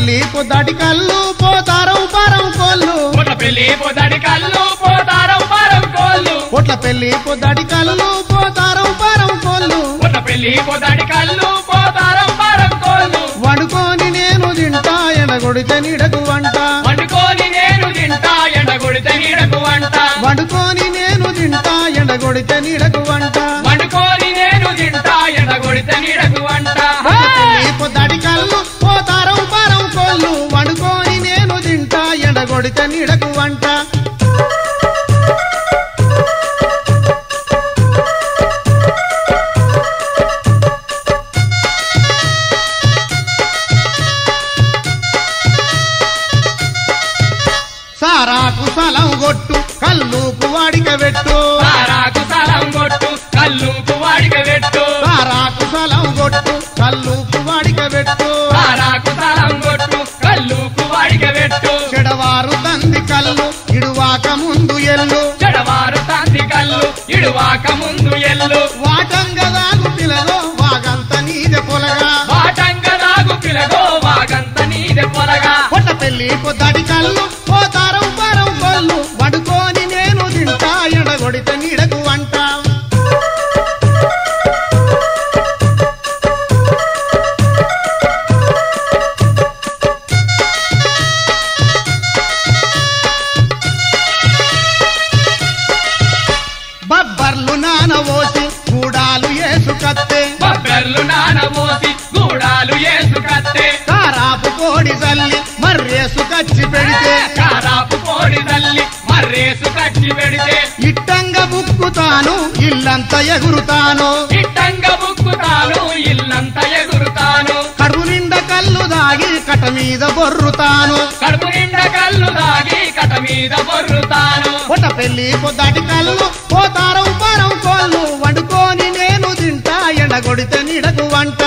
పెళ్లి పొద్దటి కళ్ళు పోతారం పరం కోళ్ళు పొట్ల పెళ్లి పొదడి కళ్ళు పోతారం పరం కోళ్ళు పొట్ల పెళ్లి పొద్దటి కళ్ళు పోతారం పరం కోళ్ళు పొట్ల పెళ్లి పొదడి కళ్ళు పోతారం పరం కోళ్ళు వండుకొని నేను తింటా ఎడగొడితే నీడకు వంట వండుకొని నేను తింటా ఎండగొడితే నీడకు వంట వండుకొని నేను తింటా ఎండగొడితే నీడకు వంట వండుకొని నేను తింటా ఎండగొడితే నీడకు వంట పెళ్లి పొద్దటి కళ్ళు పోతారం పరం కోళ్ళు వండుకొని నేను తింటా ఎండగొడితే నీడకు వంట సారాకు సలం కొట్టు కల్లుకు వాడిక పెట్టు సారాకు సలం కొట్టు కల్లుకు వాడిక పెట్టు సారాకు సలం కొట్టు కల్లుకు వాడిక పెట్టు సారాకు సలం కొట్టు కల్లుకు వాడిక పెట్టు చెడవారు తంది కళ్ళు ఇడువాక ముందు ఎల్లు చెడవారు తండ్రి కళ్ళు ఇడువాక ముందు ఎల్లు వాటంగదాగు పిలలో వాగంత నీదె పొలగా వాటంగదాగు పిలగో వాగంత నీదె పొలగా పొట్ట పెళ్లి పొద్దటి కళ్ళు పోతారం పరం కొల్లు వడుకొని నేను తింటా ఎడగొడితే నీడకు వంట బబ్బర్లు నానవోసి గూడాలు ఏసుకత్తే బొబ్బెర్లు నానబోసి గూడాలు ఏసుకత్తే కారాపు కోడి జల్లి మర్రేసు కచ్చి పెడితే కారాపు కోడి తల్లి మర్రేసు కట్టి పెడితే ఇట్టంగ బుక్కుతాను ఇల్లంత ఎగురుతాను ఇట్టంగ బుక్కుతాను ఇల్లంత ఎగురుతాను కడుపు నిండా కళ్ళు దాగి కట మీద బొర్రుతాను కడుపు నిండా కళ్ళు దాగి కట మీద బొర్రుతాను పొట్ట పెళ్లి పొద్దటి కళ్ళు పోతారం పరం కోళ్ళు వండుకొని నేను తింటా ఎండగొడితే నీడకు వంట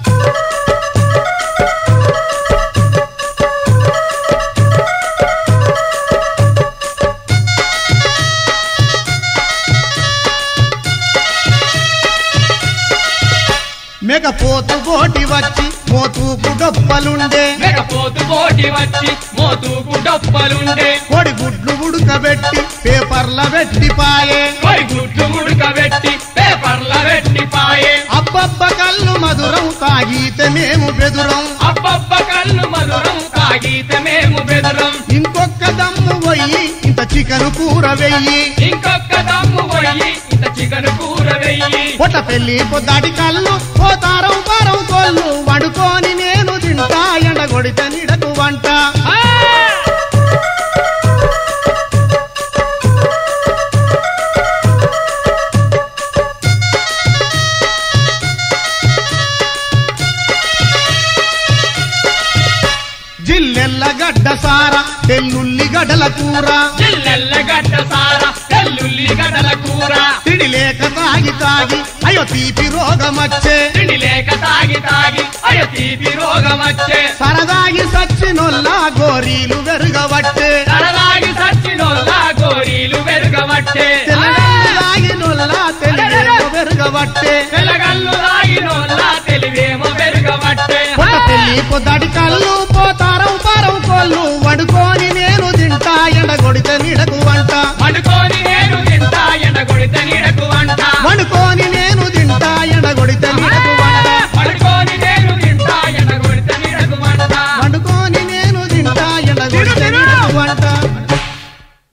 మేకపోతు పోటీ వచ్చి మోతూకు డొప్పలుండే మెకపోతు పోటీ వచ్చి మోతుకు డొప్పలుండే కోడి గుడ్లు ఉడకబెట్టి పేపర్ల పెట్టిపాయే కొరి గుడ్లు ఉడకబెట్టి పేపర్ల పెట్టి పాయే అబ్బబ్బ కళ్ళు మధురం తాగితే మేము బెదురం అబ్బబ్బ కళ్ళు మధురం తాగితే మేము బెదరం ఇంకొక దమ్ము పోయి ఇంత చికెన్ కూర వెయ్యి ఇంకొక దమ్ము పోయి ఇంత చికెన్ కూర వెయ్యి పొట్ట పెళ్లి పొద్దాటి కళ్ళు పోతారం పరం కోళ్ళు వండుకొని నేను తింటా ఎండగొడితే నీడకు వంట జిల్లెల్ల గడ్డ సార తెల్లుల్లి గడల కూర చిల్లెల్ల గడ్డ సార తెల్లుల్లి గడ్డల కూర తిడి లేక తాగి తాగి అయ్యో తీపి రోగమచ్చే తిండి లేక తాగి తాగి అయ్య తీపి రోగం వచ్చే సరదాగి సచ్చినొల్ల గోరీలు వెరుగబట్టే తలలాగి సచ్చినోళ్ళ గోరీలు వెరుగబట్టే తెల్లగాగినొల్ల తెలివేమో వెరుగబట్టే తెలగల్లు రాగినోళ్ళ తెలివేమో వెరుగబట్టే పొట్ట పెళ్లి పొద్దటి కళ్ళు పోతారం పరం కోళ్ళు వండుకొని నేను తింటా ఎండగొడితే నీడకు వంట వండుకో